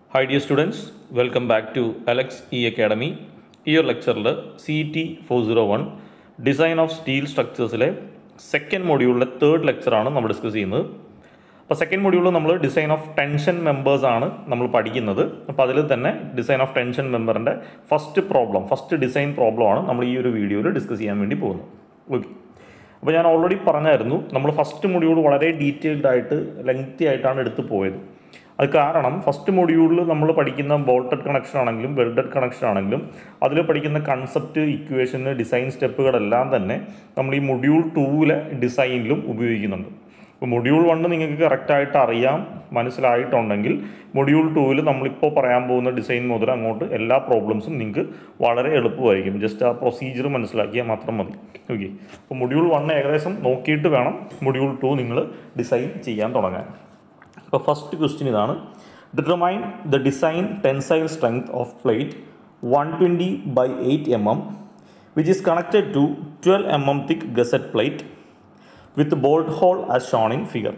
Hi dear students, welcome back to Alex E Academy. ഈ ഒരു ലെക്ചറിൽ C T four zero one design of steel സ്ട്രക്ചേഴ്സിലെ second മൊഡ്യൂളിലെ third ലെക്ചറാണ് നമ്മൾ ഡിസ്കസ് ചെയ്യുന്നത് അപ്പോൾ സെക്കൻഡ് മൊഡ്യൂളിൽ നമ്മൾ ഡിസൈൻ ഓഫ് ടെൻഷൻ മെമ്പേഴ്സ് ആണ് നമ്മൾ പഠിക്കുന്നത് അപ്പോൾ അതിൽ തന്നെ ഡിസൈൻ ഓഫ് ടെൻഷൻ മെമ്പറിൻ്റെ ഫസ്റ്റ് പ്രോബ്ലം ഫസ്റ്റ് ഡിസൈൻ പ്രോബ്ലമാണ് നമ്മൾ ഈ ഒരു വീഡിയോയിൽ ഡിസ്കസ് ചെയ്യാൻ വേണ്ടി പോകുന്നത് ഓക്കെ അപ്പോൾ ഞാൻ ഓൾറെഡി പറഞ്ഞായിരുന്നു നമ്മൾ ഫസ്റ്റ് മൊഡ്യൂൾ വളരെ ഡീറ്റെയിൽഡ് ആയിട്ട് ലെങ്തി ആയിട്ടാണ് എടുത്തു പോയത് അത് കാരണം ഫസ്റ്റ് മൊഡ്യൂളിൽ നമ്മൾ പഠിക്കുന്ന ബോൾട്ടഡ് കണക്ഷൻ ആണെങ്കിലും വെൽഡഡ് കണക്ഷൻ ആണെങ്കിലും അതിൽ പഠിക്കുന്ന കൺസെപ്റ്റ് ഇക്വേഷന് ഡിസൈൻ സ്റ്റെപ്പുകളെല്ലാം തന്നെ നമ്മൾ ഈ മൊഡ്യൂൾ ടൂവിലെ ഡിസൈനിലും ഉപയോഗിക്കുന്നുണ്ട് അപ്പോൾ മൊഡ്യൂൾ വണ്ണ് നിങ്ങൾക്ക് കറക്റ്റായിട്ട് അറിയാം മനസ്സിലായിട്ടുണ്ടെങ്കിൽ മൊഡ്യൂൾ ടൂവിൽ നമ്മളിപ്പോൾ പറയാൻ പോകുന്ന ഡിസൈൻ മുതൽ അങ്ങോട്ട് എല്ലാ പ്രോബ്ലംസും നിങ്ങൾക്ക് വളരെ എളുപ്പമായിരിക്കും ജസ്റ്റ് ആ പ്രൊസീജിയർ മനസ്സിലാക്കിയാൽ മാത്രം മതി ഓക്കെ അപ്പോൾ മൊഡ്യൂൾ വൺ ഏകദേശം നോക്കിയിട്ട് വേണം മൊഡ്യൂൾ ടു നിങ്ങൾ ഡിസൈൻ ചെയ്യാൻ തുടങ്ങാൻ അപ്പോൾ ഫസ്റ്റ് ക്വസ്റ്റ്യൻ ഇതാണ് determine the design tensile strength of plate one twenty by eight M M which is connected to twelve M M thick gusset plate with bolt hole as shown in figure.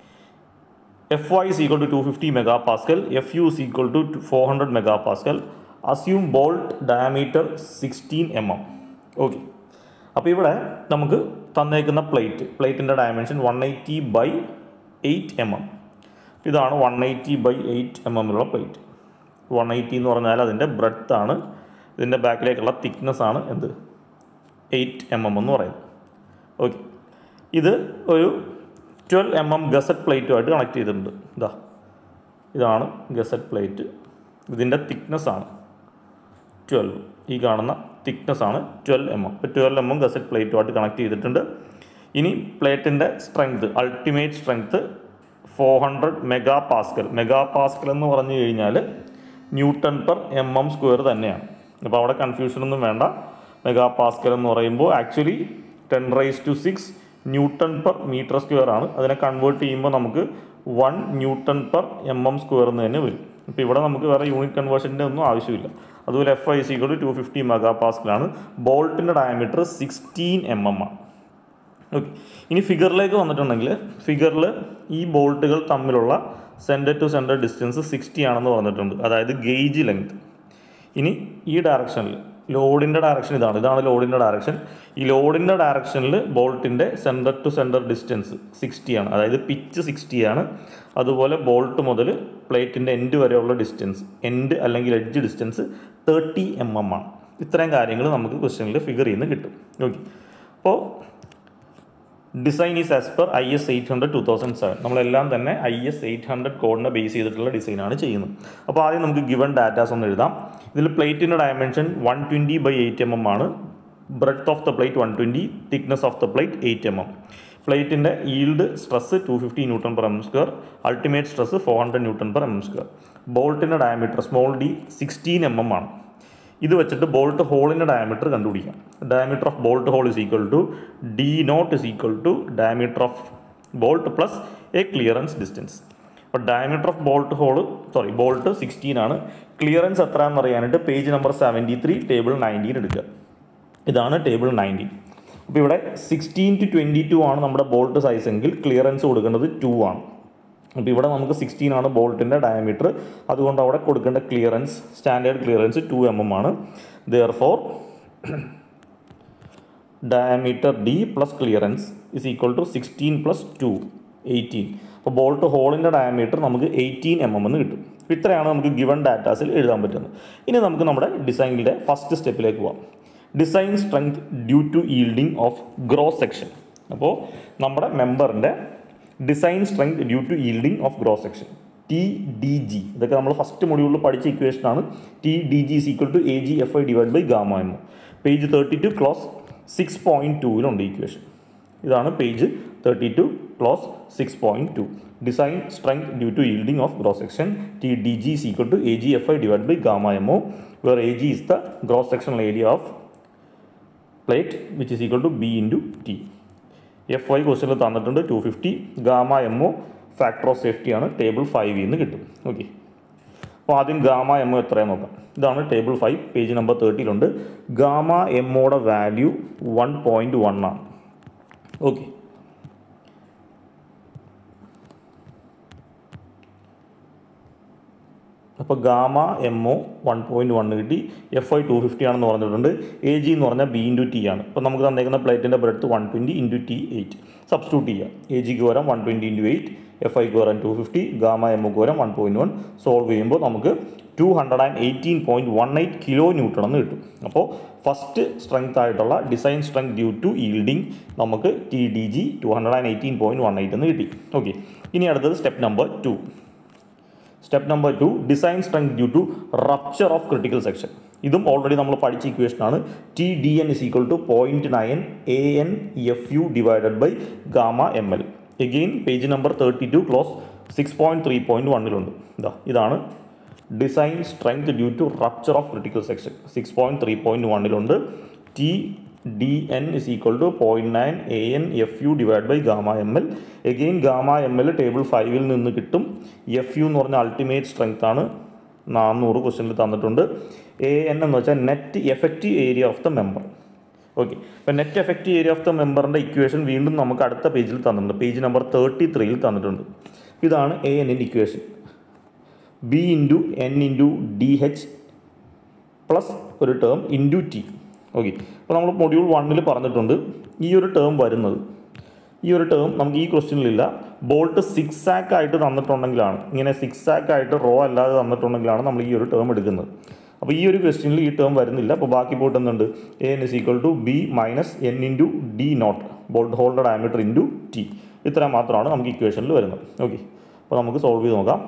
Fy is equal to 250 megapascal, Fu is equal to 400 megapascal. Assume bolt diameter 16 mm. Okay അപ്പോൾ ഇവിടെ നമുക്ക് തന്നേക്കുന്ന plate പ്ലേറ്റിൻ്റെ dimension one eighty by eight M M ഇതാണ് one eighty by eight M എമ്മിലുള്ള plate one eighty എന്ന് പറഞ്ഞാൽ അതിൻ്റെ ബ്രെഡ്ത്ത് ആണ് ഇതിൻ്റെ ബാക്കിലേക്കുള്ള തിക്നെസ് ആണ് എന്ത് എയ്റ്റ് എം എം എന്ന് പറയുന്നത് ഓക്കെ ഇത് ഒരു ട്വൽവ് എം എം ഗസറ്റ് പ്ലേറ്റുമായിട്ട് കണക്ട് ചെയ്തിട്ടുണ്ട് ഇതാ ഇതാണ് ഗസറ്റ് പ്ലേറ്റ് ഇതിൻ്റെ തിക്നെസ് ആണ് ട്വൽവ് ഈ കാണുന്ന തിക്നെസ് ആണ് ട്വൽവ് എം എം ഇപ്പോൾ ട്വൽവ് എം എം ഗസറ്റ് പ്ലേറ്റുമായിട്ട് കണക്ട് ചെയ്തിട്ടുണ്ട് ഇനി പ്ലേറ്റിൻ്റെ strength ultimate strength four hundred mega pascal mega pascal എന്ന് പറഞ്ഞു കഴിഞ്ഞാൽ newton per M M square തന്നെയാണ് അപ്പോൾ അവിടെ കൺഫ്യൂഷനൊന്നും വേണ്ട മെഗാ പാസ്കൽ എന്ന് പറയുമ്പോൾ actually ten raise to six newton per metre square ആണ് അതിനെ കൺവേർട്ട് ചെയ്യുമ്പോൾ നമുക്ക് one newton per M M square എന്ന് തന്നെ വരും ഇപ്പോൾ ഇവിടെ നമുക്ക് വേറെ യൂണിറ്റ് കൺവേർഷൻ്റെ ഒന്നും ആവശ്യമില്ല അതുപോലെ F I equal to fifty mega പാസ്കലാണ് ബോൾട്ടിൻ്റെ ഡയമീറ്റർ സിക്സ്റ്റീൻ എം എം ആണ് ഓക്കെ ഇനി ഫിഗറിലേക്ക് വന്നിട്ടുണ്ടെങ്കിൽ ഫിഗറിൽ ഈ ബോൾട്ടുകൾ തമ്മിലുള്ള centre to centre distance sixty ആണെന്ന് പറഞ്ഞിട്ടുണ്ട് അതായത് ഗേജ് ലെങ്ത് ഇനി ഈ ഡയറക്ഷനിൽ ലോഡിൻ്റെ ഡയറക്ഷൻ ഇതാണ് ഇതാണ് ലോഡിൻ്റെ ഡയറക്ഷൻ ഈ ലോഡിൻ്റെ ഡയറക്ഷനിൽ ബോൾട്ടിൻ്റെ centre to centre distance sixty ആണ് അതായത് പിച്ച് സിക്സ്റ്റി ആണ് അതുപോലെ ബോൾട്ട് മുതൽ പ്ലേറ്റിൻ്റെ എൻഡ് വരെയുള്ള ഡിസ്റ്റൻസ് എൻഡ് അല്ലെങ്കിൽ edge distance thirty M M ആണ് ഇത്രയും കാര്യങ്ങൾ നമുക്ക് ക്വസ്റ്റ്യനിൽ ഫിഗർ ചെയ്യുന്ന കിട്ടും ഓക്കെ അപ്പോൾ design is as per I S eight hundred two thousand seven നമ്മളെല്ലാം തന്നെ ഐ എസ് എയ്റ്റ് ഹൺഡ്രഡ് കോഡിനെ ബേസ് ചെയ്തിട്ടുള്ള ഡിസൈനാണ് ചെയ്യുന്നത് അപ്പോൾ ആദ്യം നമുക്ക് ഗിവൺ ഡാറ്റാസ് ഒന്ന് എഴുതാം ഇതിൽ പ്ലേറ്റിൻ്റെ dimension one twenty by eight M M ആണ് breadth of the plate one twenty thickness of the plate eight M M പ്ലേറ്റിൻ്റെ yield stress two fifty newton per M square ultimate stress four hundred newton per M square ബോൾട്ടിൻ്റെ diameter small D sixteen M M ആണ് ഇത് വെച്ചിട്ട് bolt ഹോളിൻ്റെ diameter കണ്ടുപിടിക്കാം diameter of bolt hole is equal to D naught is equal to diameter of bolt plus a clearance distance അപ്പോൾ diameter of bolt hole sorry bolt sixteen ആണ് clearance എത്രയാണെന്ന് അറിയാനായിട്ട് page number seventy three table nineteen എടുക്കുക ഇതാണ് table nineteen അപ്പോൾ ഇവിടെ sixteen to twenty two ആണ് നമ്മുടെ ബോൾട്ട് സൈസ് എങ്കിൽ ക്ലിയറൻസ് കൊടുക്കേണ്ടത് ടു ആണ് അപ്പോൾ ഇവിടെ നമുക്ക് സിക്സ്റ്റീൻ ആണ് ബോൾട്ടിൻ്റെ ഡയമീറ്റർ അതുകൊണ്ട് അവിടെ കൊടുക്കേണ്ട clearance standard clearance two M M ആണ് therefore diameter D plus clearance is equal to sixteen plus two eighteen അപ്പോൾ ബോൾട്ട് ഹോളിൻ്റെ ഡയമീറ്റർ നമുക്ക് എയ്റ്റീൻ എം എം എന്ന് കിട്ടും ഇത്രയാണ് നമുക്ക് ഗിവൺ ഡാറ്റാസിൽ എഴുതാൻ പറ്റുന്നത് ഇനി നമുക്ക് നമ്മുടെ ഡിസൈനിൻ്റെ ഫസ്റ്റ് സ്റ്റെപ്പിലേക്ക് പോകാം design strength due to yielding of gross section അപ്പോൾ നമ്മുടെ മെമ്പറിൻ്റെ design strength due to yielding of gross section T D G ഇതൊക്കെ നമ്മൾ ഫസ്റ്റ് മൊഡ്യൂളിൽ പഠിച്ച ഇക്വേഷനാണ് T D G is equal to A G F I divide by gamma എന്ന് page thirty two clause six point ടൂവിലുണ്ട് equation ഇതാണ് page thirty two clause six point two design strength due to yielding of gross section T D G is equal to A G F I divide by gamma M O where A G is the gross sectional area of plate which is equal to B into T F Y ക്വസ്റ്റനിൽ തന്നിട്ടുണ്ട് two fifty gamma M O factor of safety ആണ് table ഫൈവിൽ നിന്ന് കിട്ടും okay അപ്പോൾ ആദ്യം gamma M O എത്രയാണ് നോക്കാം ഇതാണ് ടേബിൾ ഫൈവ് പേജ് നമ്പർ തേർട്ടിയിലുണ്ട് ഗാമ എം ഒയുടെ വാല്യൂ വൺ പോയിൻറ്റ് വൺ ആണ് ഓക്കെ അപ്പോൾ gamma M O one point one കിട്ടി എഫ് ഐ ടു ഫിഫ്റ്റി ആണെന്ന് പറഞ്ഞിട്ടുണ്ട് എ ജി എന്ന് പറഞ്ഞാൽ ബി ഇൻറ്റു ടി ആണ് അപ്പോൾ നമുക്ക് തന്നേക്കുന്ന പ്ലേറ്റിൻ്റെ breadth one twenty into T eight substitute ചെയ്യാം എ ജിക്ക് വരാം one twenty into eight F ഐക്ക് വരാൻ ടു ഫിഫ്റ്റി ഗാമ എം ഒക്ക് വരാം വൺ പോയിൻറ്റ് വൺ സോൾവ് ചെയ്യുമ്പോൾ നമുക്ക് two hundred and eighteen point one eight kilo newton എന്ന് കിട്ടും അപ്പോൾ ഫസ്റ്റ് സ്ട്രെങ്ത് ആയിട്ടുള്ള design strength due to yielding നമുക്ക് T D G two hundred and eighteen point one eight എന്ന് കിട്ടി ഓക്കെ ഇനി അടുത്തത് step number two step number two design strength due to rupture of critical section ഇതും already നമ്മൾ പഠിച്ച equation ആണ് T D N is equal to point nine A N F U divided by gamma M L again page number thirty two clause six point three point വണ്ണിലുണ്ട് ഇതാ ഇതാണ് design strength due to rupture of critical section six point three point വണ്ണിലുണ്ട് T D N is equal to point nine A N F U divide by gamma M L again gamma M L table ഫൈവിൽ നിന്ന് കിട്ടും F U എന്ന് പറഞ്ഞ ultimate strength ആണ് നാനൂറ് ക്വസ്റ്റ്യനിൽ തന്നിട്ടുണ്ട് എ എൻ എന്ന് വെച്ചാൽ net effective area of the member okay അപ്പോൾ net effective area of the മെമ്പറിൻ്റെ ഇക്വേഷൻ വീണ്ടും നമുക്ക് അടുത്ത പേജിൽ തന്നിട്ടുണ്ട് പേജ് നമ്പർ തേർട്ടി ത്രീയിൽ തന്നിട്ടുണ്ട് ഇതാണ് എ എന്നിൻ്റെ equation B into N into D H plus ഒരു ടേം ഇൻറ്റു ടി ഓക്കെ അപ്പോൾ നമ്മൾ മൊഡ്യൂൾ വണ്ണിൽ പറഞ്ഞിട്ടുണ്ട് ഈ ഒരു ടേം വരുന്നത് ഈ ഒരു ടേം നമുക്ക് ഈ ക്വസ്റ്റ്യനിലില്ല ബോൾട്ട് സിക്സ് ആക്ക് ആയിട്ട് തന്നിട്ടുണ്ടെങ്കിലാണ് ഇങ്ങനെ സിക്സ് ആക്ക് ആയിട്ട് റോ അല്ലാതെ തന്നിട്ടുണ്ടെങ്കിലാണ് നമ്മൾ ഈ ഒരു ടേം എടുക്കുന്നത് അപ്പോൾ ഈ ഒരു ക്വസ്റ്റ്യനിൽ ഈ ടേം വരുന്നില്ല അപ്പോൾ ബാക്കി പോയിട്ട് എന്തുണ്ട് A N is equal to B minus N into D naught bolt hold diameter into T ഇത്ര മാത്രമാണ് നമുക്ക് ഇക്വേഷനിൽ വരുന്നത് ഓക്കെ അപ്പോൾ നമുക്ക് സോൾവ് ചെയ്ത് നോക്കാം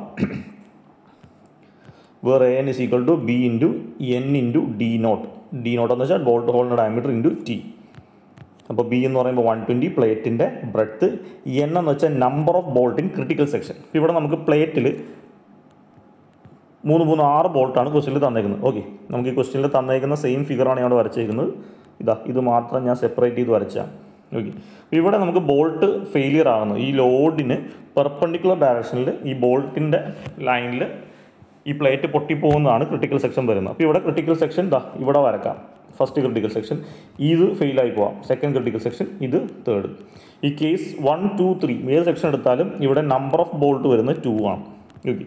where A N is equal to B into N into D naught D naught എന്ന് വെച്ചാൽ ബോൾട്ട് ഹോളിൻ്റെ ഡയമീറ്റർ ഇൻറ്റു ടി അപ്പോൾ ബി എന്ന് പറയുമ്പോൾ വൺ ട്വൻറ്റി പ്ലേറ്റിൻ്റെ ബ്രെഡ്ത്ത് എൻ എന്ന് വെച്ചാൽ number of bolt in critical section ഇവിടെ നമുക്ക് പ്ലേറ്റിൽ മൂന്ന് മൂന്ന് ആറ് ബോൾട്ടാണ് ക്വസ്റ്റ്യനിൽ തന്നേക്കുന്നത് ഓക്കെ നമുക്ക് ഈ ക്വസ്റ്റ്യനിൽ തന്നേക്കുന്ന സെയിം ഫിഗറാണ് ഞാൻ ഇവിടെ വരച്ചേക്കുന്നത് ഇതാ ഇത് മാത്രം ഞാൻ സെപ്പറേറ്റ് ചെയ്ത് വരച്ചാണ് ഓക്കെ ഇവിടെ നമുക്ക് ബോൾട്ട് ഫെയിലിയർ ആകുന്നു ഈ ലോഡിന് പെർപ്പണ്ടിക്കുലർ ഡയറക്ഷനിൽ ഈ ബോൾട്ടിൻ്റെ ലൈനിൽ ഈ പ്ലേറ്റ് പൊട്ടിപ്പോകുന്നതാണ് ക്രിട്ടിക്കൽ സെക്ഷൻ വരുന്നത് അപ്പോൾ ഇവിടെ ക്രിട്ടിക്കൽ സെക്ഷൻ ദാ ഇവിടെ വരക്കാം ഫസ്റ്റ് ക്രിട്ടിക്കൽ സെക്ഷൻ ഇത് ഫെയിലായി പോവാം സെക്കൻഡ് ക്രിട്ടിക്കൽ സെക്ഷൻ ഇത് തേർഡ് ഈ കേസ് വൺ ടു ത്രീ ഏത് സെക്ഷൻ എടുത്താലും ഇവിടെ നമ്പർ ഓഫ് ബോൾട്ട് വരുന്നത് ടു ആണ് ഓക്കെ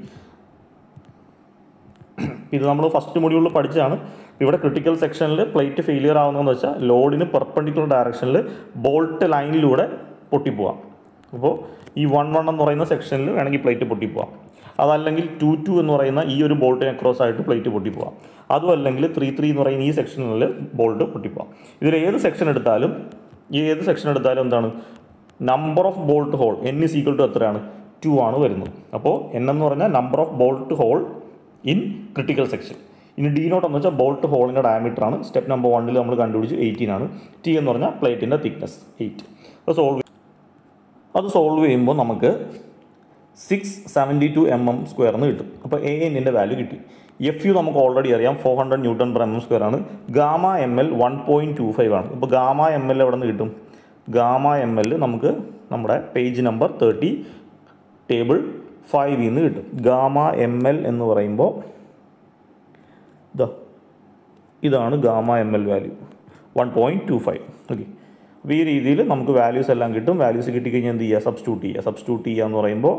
ഇത് നമ്മൾ ഫസ്റ്റ് മൊഡ്യൂളിൽ പഠിച്ചതാണ് ഇവിടെ ക്രിട്ടിക്കൽ സെക്ഷനിൽ പ്ലേറ്റ് ഫെയിലിയർ ആവുന്നതെന്ന് വെച്ചാൽ ലോഡിന് പെർപ്പണ്ടിക്കുലർ ഡയറക്ഷനിൽ ബോൾട്ട് ലൈനിലൂടെ പൊട്ടിപ്പോവാം അപ്പോൾ ഈ വൺ വൺ എന്ന് പറയുന്ന സെക്ഷനിൽ വേണമെങ്കിൽ പ്ലേറ്റ് പൊട്ടിപ്പോവാം അതല്ലെങ്കിൽ ടു ടു എന്ന് പറയുന്ന ഈ ഒരു ബോൾട്ടിന് അക്രോസ് ആയിട്ട് പ്ലേറ്റ് പൊട്ടിപ്പോവാം അതും അല്ലെങ്കിൽ ത്രീ ത്രീ എന്ന് പറയുന്ന ഈ സെക്ഷനിൽ ബോൾട്ട് പൊട്ടിപ്പോവാം ഇതിൽ ഏത് സെക്ഷൻ എടുത്താലും ഈ ഏത് സെക്ഷൻ എടുത്താലും എന്താണ് number of bolt hole N is equal to എത്രയാണ് ടു ആണ് വരുന്നത് അപ്പോൾ എൻ എന്ന് പറഞ്ഞാൽ number of bolt hole in critical section ഇനി ഡി നോട്ട് എന്ന് വെച്ചാൽ ബോൾട്ട് ഹോളിൻ്റെ ഡയമീറ്റർ ആണ് സ്റ്റെപ്പ് നമ്പർ വണ്ണിൽ നമ്മൾ കണ്ടുപിടിച്ചു എയ്റ്റീൻ ആണ് ടി എന്ന് പറഞ്ഞാൽ പ്ലേറ്റിൻ്റെ തിക്നെസ് എയ്റ്റ് അത് സോൾവ് അത് സോൾവ് ചെയ്യുമ്പോൾ നമുക്ക് six seventy two M M square എന്ന് കിട്ടും അപ്പോൾ എ എന്നിൻ്റെ വാല്യൂ കിട്ടി എഫ് യു നമുക്ക് ഓൾറെഡി അറിയാം four hundred newton per M M square ആണ് gamma M L one point two five ആണ് ഇപ്പോൾ ഗാമ എം എൽ എവിടെ നിന്ന് കിട്ടും ഗാമ എം എൽ നമുക്ക് നമ്മുടെ പേജ് നമ്പർ തേർട്ടി ടേബിൾ ഫൈവിൽ നിന്ന് കിട്ടും ഗാമ എം എൽ എന്ന് പറയുമ്പോൾ ഇതാ ഇതാണ് gamma M L value one point two five okay അപ്പോൾ ഈ രീതിയിൽ നമുക്ക് വാല്യൂസ് എല്ലാം കിട്ടും വാല്യൂസ് കിട്ടിക്കഴിഞ്ഞാൽ എന്ത് ചെയ്യുക സബ്സ്റ്റിറ്റ്യൂട്ട് ചെയ്യുക സബ്സ്റ്റിറ്റ്യൂട്ട് ചെയ്യുക എന്ന് പറയുമ്പോൾ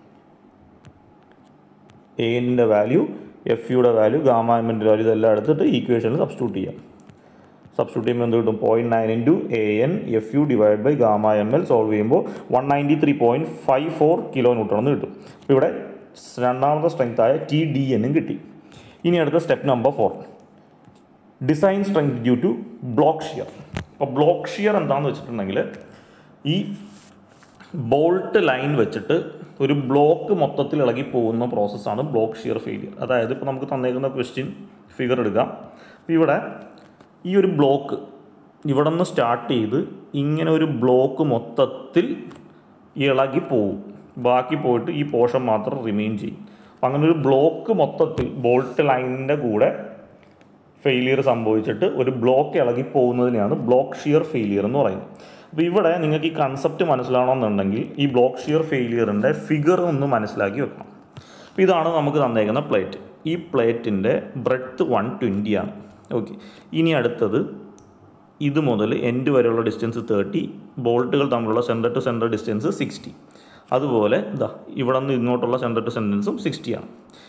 എ എന്നിൻ്റെ വാല്യൂ എഫ് യുടെ വാല്യൂ ഗാമ എമ്മിൻ്റെ വാല്യൂ ഇതെല്ലാം എടുത്തിട്ട് ഈക്വേഷനിൽ സബ്സ്റ്റിറ്റ്യൂട്ട് ചെയ്യാം സബ്സ്റ്റിറ്റ്യൂട്ട് ചെയ്യുമ്പോൾ എന്ത് കിട്ടും point nine into A N F U divide by gamma M L solve ചെയ്യുമ്പോൾ one ninety three point five four kilo newton എന്ന് കിട്ടും അപ്പോൾ ഇവിടെ രണ്ടാമത്തെ സ്ട്രെങ്ത് ആയ ടി ഡി എന്നും കിട്ടി ഇനി അടുത്ത step number four design strength due to block shear അപ്പോൾ ബ്ലോക്ക് ഷിയർ എന്താണെന്ന് വെച്ചിട്ടുണ്ടെങ്കിൽ ഈ ബോൾട്ട് ലൈൻ വെച്ചിട്ട് ഒരു ബ്ലോക്ക് മൊത്തത്തിൽ ഇളകി പോകുന്ന പ്രോസസ്സാണ് ബ്ലോക്ക് ഷിയർ ഫെയിലിയർ അതായത് ഇപ്പോൾ നമുക്ക് തന്നേക്കുന്ന ക്വസ്റ്റ്യൻ ഫിഗർ എടുക്കാം അപ്പോൾ ഇവിടെ ഈ ഒരു ബ്ലോക്ക് ഇവിടെ നിന്ന് സ്റ്റാർട്ട് ചെയ്ത് ഇങ്ങനെ ഒരു ബ്ലോക്ക് മൊത്തത്തിൽ ഇളകി പോവും ബാക്കി പോയിട്ട് ഈ പോർഷൻ മാത്രം റിമെയിൻ ചെയ്യും അപ്പം അങ്ങനെ ഒരു ബ്ലോക്ക് മൊത്തത്തിൽ ബോൾട്ട് ലൈനിൻ്റെ കൂടെ ഫെയിലിയർ സംഭവിച്ചിട്ട് ഒരു ബ്ലോക്ക് ഇളകി പോകുന്നതിനെയാണ് ബ്ലോക്ക് ഷിയർ ഫെയിലിയർ എന്ന് പറയുന്നത് അപ്പോൾ ഇവിടെ നിങ്ങൾക്ക് ഈ കൺസെപ്റ്റ് മനസ്സിലാവണമെന്നുണ്ടെങ്കിൽ ഈ ബ്ലോക്ക് ഷിയർ ഫെയിലിയറിൻ്റെ ഫിഗർ ഒന്ന് മനസ്സിലാക്കി വെക്കണം അപ്പോൾ ഇതാണ് നമുക്ക് തന്നേക്കുന്ന പ്ലേറ്റ് ഈ പ്ലേറ്റിൻ്റെ ബ്രെഡ്ത്ത് വൺ ട്വൻറ്റി ആണ് ഓക്കെ ഇനി അടുത്തത് ഇത് മുതൽ എൻഡ് വരെയുള്ള ഡിസ്റ്റൻസ് തേർട്ടി ബോൾട്ടുകൾ തമ്മിലുള്ള centre to centre distance sixty അതുപോലെ ഇതാ ഇവിടെ നിന്ന് ഇങ്ങോട്ടുള്ള സെൻറ്റർ ടു സെൻറ്റൻസും സിക്സ്റ്റി ആണ്